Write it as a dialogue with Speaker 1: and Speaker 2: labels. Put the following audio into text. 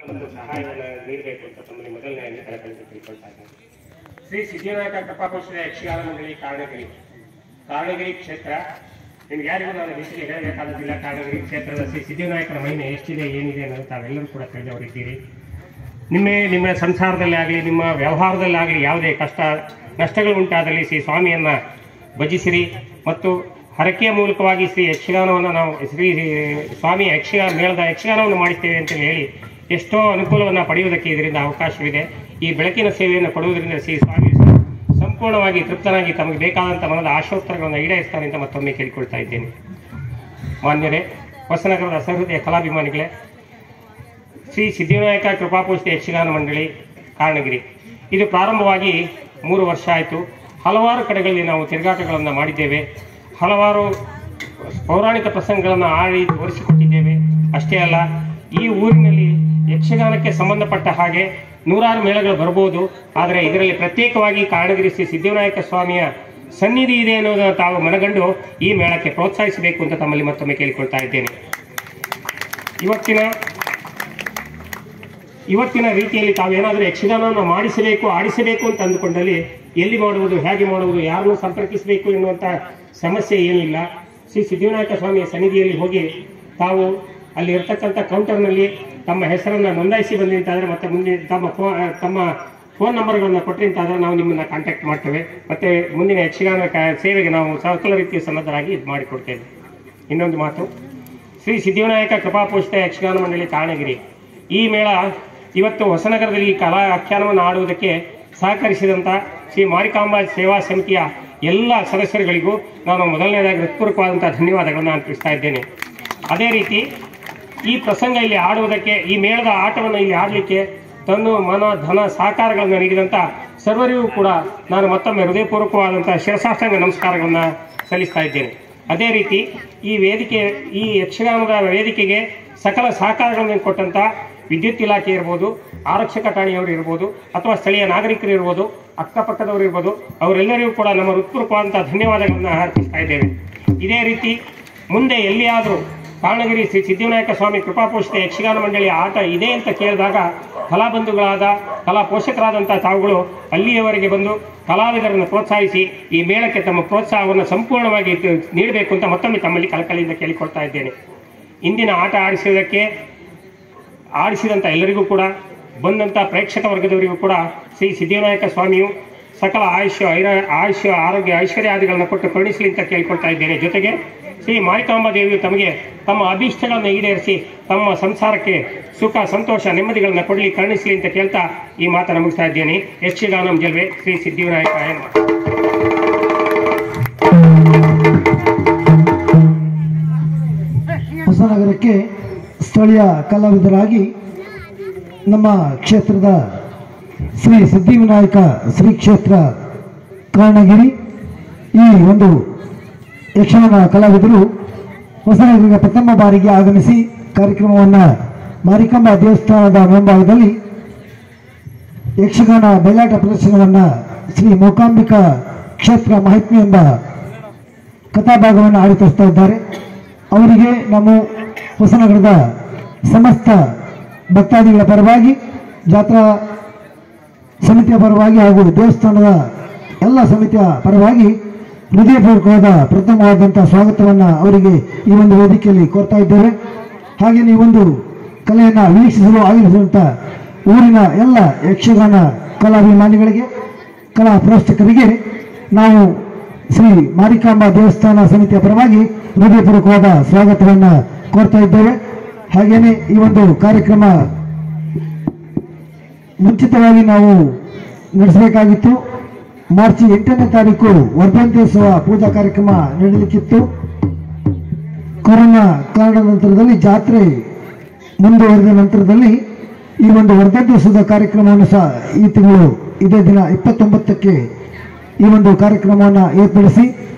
Speaker 1: ಒಂದು ಸಹಾಯವನ್ನು ನೀಡಬೇಕು ಅಂತ ತಮ್ಮಲ್ಲಿ ಮೊದಲನೇ ಕಳಕಳಿಸಿ ತಿಳ್ಕೊಳ್ತಾ ಇದ್ದಾರೆ ಶ್ರೀ ಸಿದ್ಧಿವಿನಾಯಕ ಕೃಪಾಪೋಷಣ ಯಕ್ಷಗಾನ ಮಂಡಳಿ ಕಾರಣಗಿರಿ ಕಾರಣಗಿರಿ ಕ್ಷೇತ್ರ ನಿಮ್ಗೆ ಯಾರಿಗೂ ನಾನು ಹೆಸರು ಹೇಳಬೇಕಾಗುತ್ತಿಲ್ಲ ಕಾರಣಗಿರಿ ಕ್ಷೇತ್ರದ ಶ್ರೀ ಸಿದ್ಧಿವಿನಾಯಕರ ಮಹಿಮೆ ಎಷ್ಟಿದೆ ಏನಿದೆ ಅನ್ನೋದು ತಾವೆಲ್ಲರೂ ಕೂಡ ತಿಳಿದವರಿದ್ದೀರಿ ನಿಮ್ಮ ನಿಮ್ಮ ಸಂಸಾರದಲ್ಲಿ ಆಗಲಿ ನಿಮ್ಮ ವ್ಯವಹಾರದಲ್ಲಾಗಲಿ ಯಾವುದೇ ಕಷ್ಟ ನಷ್ಟಗಳು ಉಂಟಾದಲ್ಲಿ ಶ್ರೀ ಸ್ವಾಮಿಯನ್ನ ಭಜಿಸಿರಿ ಮತ್ತು ಹರಕೆಯ ಮೂಲಕವಾಗಿ ಶ್ರೀ ಯಕ್ಷಗಾನವನ್ನು ನಾವು ಶ್ರೀ ಸ್ವಾಮಿ ಯಕ್ಷಗಾನ ಮೇಳದ ಯಕ್ಷಗಾನವನ್ನು ಮಾಡಿಸ್ತೇವೆ ಅಂತ ಹೇಳಿ ಎಷ್ಟೋ ಅನುಕೂಲವನ್ನು ಪಡೆಯುವುದಕ್ಕೆ ಇದರಿಂದ ಅವಕಾಶವಿದೆ ಈ ಬೆಳಕಿನ ಸೇವೆಯನ್ನು ಕೊಡುವುದರಿಂದ ಶ್ರೀ ಸ್ವಾಮಿ ಸಂಪೂರ್ಣವಾಗಿ ತೃಪ್ತನಾಗಿ ತಮಗೆ ಬೇಕಾದಂಥ ಮನದ ಆಶೋತ್ತರಗಳನ್ನು ಈಡೇರಿಸ್ತಾನೆ ಅಂತ ಮತ್ತೊಮ್ಮೆ ಕೇಳಿಕೊಳ್ತಾ ಇದ್ದೇನೆ ಮಾನ್ಯರೇ ಹೊಸನಗರದ ಸಹೃದಯ ಕಲಾಭಿಮಾನಿಗಳೇ ಶ್ರೀ ಸಿದ್ಧಿವಿನಾಯಕ ಕೃಪಾಪೋಷಿತ ಯಕ್ಷಗಾನ ಮಂಡಳಿ ಕಾರಣಗಿರಿ ಇದು ಪ್ರಾರಂಭವಾಗಿ ಮೂರು ವರ್ಷ ಆಯಿತು ಹಲವಾರು ಕಡೆಗಳಲ್ಲಿ ನಾವು ತಿರುಗಾಟಗಳನ್ನು ಮಾಡಿದ್ದೇವೆ ಹಲವಾರು ಪೌರಾಣಿಕ ಪ್ರಸಂಗಗಳನ್ನು ಆಡಿ ತೋರಿಸಿಕೊಟ್ಟಿದ್ದೇವೆ ಅಷ್ಟೇ ಅಲ್ಲ ಈ ಊರಿನಲ್ಲಿ ಯಕ್ಷಗಾನಕ್ಕೆ ಸಂಬಂಧಪಟ್ಟ ಹಾಗೆ ನೂರಾರು ಮೇಳಗಳು ಬರ್ಬೋದು ಆದರೆ ಇದರಲ್ಲಿ ಪ್ರತ್ಯೇಕವಾಗಿ ಕಾರಣಗಿರಿ ಶ್ರೀ ಸಿದ್ಧಿವಿನಾಯಕ ಸ್ವಾಮಿಯ ಸನ್ನಿಧಿ ಇದೆ ಅನ್ನೋದನ್ನು ತಾವು ಮನಗಂಡು ಈ ಮೇಳಕ್ಕೆ ಪ್ರೋತ್ಸಾಹಿಸಬೇಕು ಅಂತ ತಮ್ಮಲ್ಲಿ ಮತ್ತೊಮ್ಮೆ ಕೇಳಿಕೊಳ್ತಾ ಇದ್ದೇನೆ ಇವತ್ತಿನ ಇವತ್ತಿನ ರೀತಿಯಲ್ಲಿ ತಾವೇನಾದರೂ ಯಕ್ಷಗಾನವನ್ನು ಮಾಡಿಸಬೇಕು ಆಡಿಸಬೇಕು ಅಂತ ಅಂದುಕೊಂಡಲ್ಲಿ ಎಲ್ಲಿ ಮಾಡುವುದು ಹೇಗೆ ಮಾಡುವುದು ಯಾರನ್ನು ಸಂಪರ್ಕಿಸಬೇಕು ಎನ್ನುವಂಥ ಸಮಸ್ಯೆ ಏನಿಲ್ಲ ಶ್ರೀ ಸಿದ್ಧಿವಿನಾಯಕ ಸ್ವಾಮಿಯ ಸನ್ನಿಧಿಯಲ್ಲಿ ಹೋಗಿ ತಾವು ಅಲ್ಲಿ ಇರ್ತಕ್ಕಂಥ ಕೌಂಟರ್ನಲ್ಲಿ ತಮ್ಮ ಹೆಸರನ್ನು ನೋಂದಾಯಿಸಿ ಬಂದಿಂತಾದರೆ ಮತ್ತೆ ಮುಂದೆ ತಮ್ಮ ಫೋ ತಮ್ಮ ಫೋನ್ ನಂಬರ್ಗಳನ್ನು ಕೊಟ್ಟರಿಂತಾದರೆ ನಾವು ನಿಮ್ಮನ್ನು ಕಾಂಟ್ಯಾಕ್ಟ್ ಮಾಡ್ತೇವೆ ಮತ್ತೆ ಮುಂದಿನ ಯಕ್ಷಗಾನ ಕ- ಸೇವೆಗೆ ನಾವು ಸಕಲ ರೀತಿಯ ಸನ್ನದ್ಧರಾಗಿ ಇದು ಮಾಡಿಕೊಡ್ತೇವೆ ಇನ್ನೊಂದು ಮಾತು ಶ್ರೀ ಸಿದ್ಧಿವಿನಾಯಕ ಕೃಪಾಪೋಷಿತ ಯಕ್ಷಗಾನ ಮಂಡಳಿ ಕಾರಣಗಿರಿ ಈ ಮೇಳ ಇವತ್ತು ಹೊಸನಗರದಲ್ಲಿ ಈ ಕಲಾ ಆಖ್ಯಾನವನ್ನು ಆಡುವುದಕ್ಕೆ ಸಹಕರಿಸಿದಂಥ ಶ್ರೀ ಮಾರಿಕಾಂಬಾ ಸೇವಾ ಸಮಿತಿಯ ಎಲ್ಲ ಸದಸ್ಯರುಗಳಿಗೂ ನಾನು ಮೊದಲನೇದಾಗಿ ಹೃತ್ಪೂರ್ವಕವಾದಂಥ ಧನ್ಯವಾದಗಳನ್ನು ಅರ್ಪಿಸ್ತಾ ಇದ್ದೇನೆ ಅದೇ ರೀತಿ ಈ ಪ್ರಸಂಗ ಇಲ್ಲಿ ಆಡುವುದಕ್ಕೆ ಈ ಮೇಳದ ಆಟವನ್ನು ಇಲ್ಲಿ ಆಡಲಿಕ್ಕೆ ತನ್ನ ಮನ ಧನ ಸಹಕಾರಗಳನ್ನು ನೀಡಿದಂಥ ಸರ್ವರಿಗೂ ಕೂಡ ನಾನು ಮತ್ತೊಮ್ಮೆ ಹೃದಯಪೂರ್ವಕವಾದಂಥ ಶಿರಸಾಷ್ಟಾಂಗ ನಮಸ್ಕಾರಗಳನ್ನು ಸಲ್ಲಿಸ್ತಾ ಇದ್ದೇನೆ ಅದೇ ರೀತಿ ಈ ವೇದಿಕೆ ಈ ಯಕ್ಷಗಾನದ ವೇದಿಕೆಗೆ ಸಕಲ ಸಹಕಾರಗಳನ್ನು ಕೊಟ್ಟಂಥ ವಿದ್ಯುತ್ ಇಲಾಖೆ ಇರ್ಬೋದು ಆರಕ್ಷಕ ಠಾಣೆಯವರು ಇರ್ಬೋದು ಅಥವಾ ಸ್ಥಳೀಯ ನಾಗರಿಕರು ಇರ್ಬೋದು ಅಕ್ಕಪಕ್ಕದವರು ಇರ್ಬೋದು ಅವರೆಲ್ಲರಿಗೂ ಕೂಡ ನಮ್ಮ ಹೃತ್ಪೂರ್ವಕವಾದಂಥ ಧನ್ಯವಾದಗಳನ್ನು ಅರ್ಪಿಸ್ತಾ ಇದ್ದೇವೆ ಇದೇ ರೀತಿ ಮುಂದೆ ಎಲ್ಲಿಯಾದರೂ ಕಾರಣಗಿರಿ ಶ್ರೀ ಸಿದ್ಧಿವಿನಾಯಕ ಸ್ವಾಮಿ ಕೃಪಾಪೋಷಿತ ಯಕ್ಷಗಾನ ಮಂಡಳಿ ಆಟ ಇದೆ ಅಂತ ಕೇಳಿದಾಗ ಕಲಾಬಂಧುಗಳಾದ ಕಲಾ ಪೋಷಕರಾದಂಥ ತಾವುಗಳು ಅಲ್ಲಿಯವರೆಗೆ ಬಂದು ಕಲಾವಿದರನ್ನು ಪ್ರೋತ್ಸಾಹಿಸಿ ಈ ಮೇಳಕ್ಕೆ ತಮ್ಮ ಪ್ರೋತ್ಸಾಹವನ್ನು ಸಂಪೂರ್ಣವಾಗಿ ತ- ನೀಡಬೇಕು ಅಂತ ಮತ್ತೊಮ್ಮೆ ತಮ್ಮಲ್ಲಿ ಕಳಕಳಿಯಿಂದ ಕೇಳಿಕೊಳ್ತಾ ಇದ್ದೇನೆ ಇಂದಿನ ಆಟ ಆಡಿಸುವುದಕ್ಕೆ ಆಡಿಸಿದಂಥ ಎಲ್ಲರಿಗೂ ಕೂಡ ಬಂದಂಥ ಪ್ರೇಕ್ಷಕ ವರ್ಗದವರಿಗೂ ಕೂಡ ಶ್ರೀ ಸಿದ್ಧಿವಿನಾಯಕ ಸ್ವಾಮಿಯು ಸಕಲ ಆಯುಷ್ಯ ಐರ ಆಯುಷ್ಯ ಆರೋಗ್ಯ ಐಶ್ವರ್ಯಾದಿಗಳನ್ನು ಕೊಟ್ಟು ಕರುಣಿಸಲಿ ಅಂತ ಕೇಳ್ಕೊಳ್ತಾ ಇದ್ದೇನೆ ಜೊತೆಗೆ ಶ್ರೀ ಮಾರಿಕಾಂಬ ದೇವಿಯು ತಮಗೆ ತಮ್ಮ ಅಭೀಷ್ಟಗಳನ್ನು ಈಡೇರಿಸಿ ತಮ್ಮ ಸಂಸಾರಕ್ಕೆ ಸುಖ ಸಂತೋಷ ನೆಮ್ಮದಿಗಳನ್ನು ಕೊಡಲಿ ಕರುಣಿಸಲಿ ಅಂತ ಕೇಳ್ತಾ ಈ ಮಾತನ್ನು ಮುಗಿಸ್ತಾ ಇದ್ದೇನೆ ಯಕ್ಷಗಾನಂ ಜಲ್ವೆ ಶ್ರೀ ಸಿದ್ಧಿವಿನಾಯಕ ಎಂಬ
Speaker 2: ಹೊಸನಗರಕ್ಕೆ ಸ್ಥಳೀಯ ಕಲಾವಿದರಾಗಿ ನಮ್ಮ ಕ್ಷೇತ್ರದ ಶ್ರೀ ಸಿದ್ಧಿವಿನಾಯಕ ಶ್ರೀ ಕ್ಷೇತ್ರ ಕಾರಣಗಿರಿ ಈ ಒಂದು ಯಕ್ಷಗಾನ ಕಲಾವಿದರು ಹೊಸನಗರಿಗೆ ಪ್ರಥಮ ಬಾರಿಗೆ ಆಗಮಿಸಿ ಕಾರ್ಯಕ್ರಮವನ್ನು ಮಾರಿಕಂಬ ದೇವಸ್ಥಾನದ ಮುಂಭಾಗದಲ್ಲಿ ಯಕ್ಷಗಾನ ಬಯಲಾಟ ಪ್ರದರ್ಶನವನ್ನು ಶ್ರೀ ಮೂಕಾಂಬಿಕಾ ಕ್ಷೇತ್ರ ಮಾಹಿತಿ ಎಂಬ ಕಥಾಭಾಗವನ್ನು ಆಡಿ ತೋರಿಸ್ತಾ ಇದ್ದಾರೆ ಅವರಿಗೆ ನಮ್ಮ ಹೊಸನಗರದ ಸಮಸ್ತ ಭಕ್ತಾದಿಗಳ ಪರವಾಗಿ ಜಾತ್ರಾ ಸಮಿತಿಯ ಪರವಾಗಿ ಹಾಗೂ ದೇವಸ್ಥಾನದ ಎಲ್ಲ ಸಮಿತಿಯ ಪರವಾಗಿ ಹೃದಯಪೂರ್ವಕವಾದ ಪ್ರಥಮವಾದಂಥ ಸ್ವಾಗತವನ್ನು ಅವರಿಗೆ ಈ ಒಂದು ವೇದಿಕೆಯಲ್ಲಿ ಕೋರ್ತಾ ಇದ್ದೇವೆ ಹಾಗೆಯೇ ಈ ಒಂದು ಕಲೆಯನ್ನು ವೀಕ್ಷಿಸಲು ಆಗಮಿಸುವಂಥ ಊರಿನ ಎಲ್ಲ ಯಕ್ಷಗಾನ ಕಲಾಭಿಮಾನಿಗಳಿಗೆ ಕಲಾ ಪ್ರೋತ್ಸಾಹಕರಿಗೆ ನಾವು ಶ್ರೀ ಮಾರಿಕಾಂಬ ದೇವಸ್ಥಾನ ಸಮಿತಿಯ ಪರವಾಗಿ ಹೃದಯಪೂರ್ವಕವಾದ ಸ್ವಾಗತವನ್ನು ಕೋರ್ತಾ ಇದ್ದೇವೆ ಹಾಗೆಯೇ ಈ ಒಂದು ಕಾರ್ಯಕ್ರಮ ಮುಂಚಿತವಾಗಿ ನಾವು ನಡೆಸಬೇಕಾಗಿತ್ತು ಮಾರ್ಚ್ ಎಂಟನೇ ತಾರೀಕು ವರ್ಧಂತ್ಯೋತ್ಸವ ಪೂಜಾ ಕಾರ್ಯಕ್ರಮ ನಡೆಯಲಿಕ್ಕಿತ್ತು ಕೊರೋನಾ ಕಾರಣ ನಂತರದಲ್ಲಿ ಜಾತ್ರೆ ಮುಂದುವರೆದ ನಂತರದಲ್ಲಿ ಈ ಒಂದು ವರ್ಧಂತ್ಯೋತ್ಸವದ ಕಾರ್ಯಕ್ರಮವನ್ನು ಸಹ ಈ ತಿಂಗಳು ಇದೇ ದಿನ ಇಪ್ಪತ್ತೊಂಬತ್ತಕ್ಕೆ ಈ ಒಂದು ಕಾರ್ಯಕ್ರಮವನ್ನು ಏರ್ಪಡಿಸಿ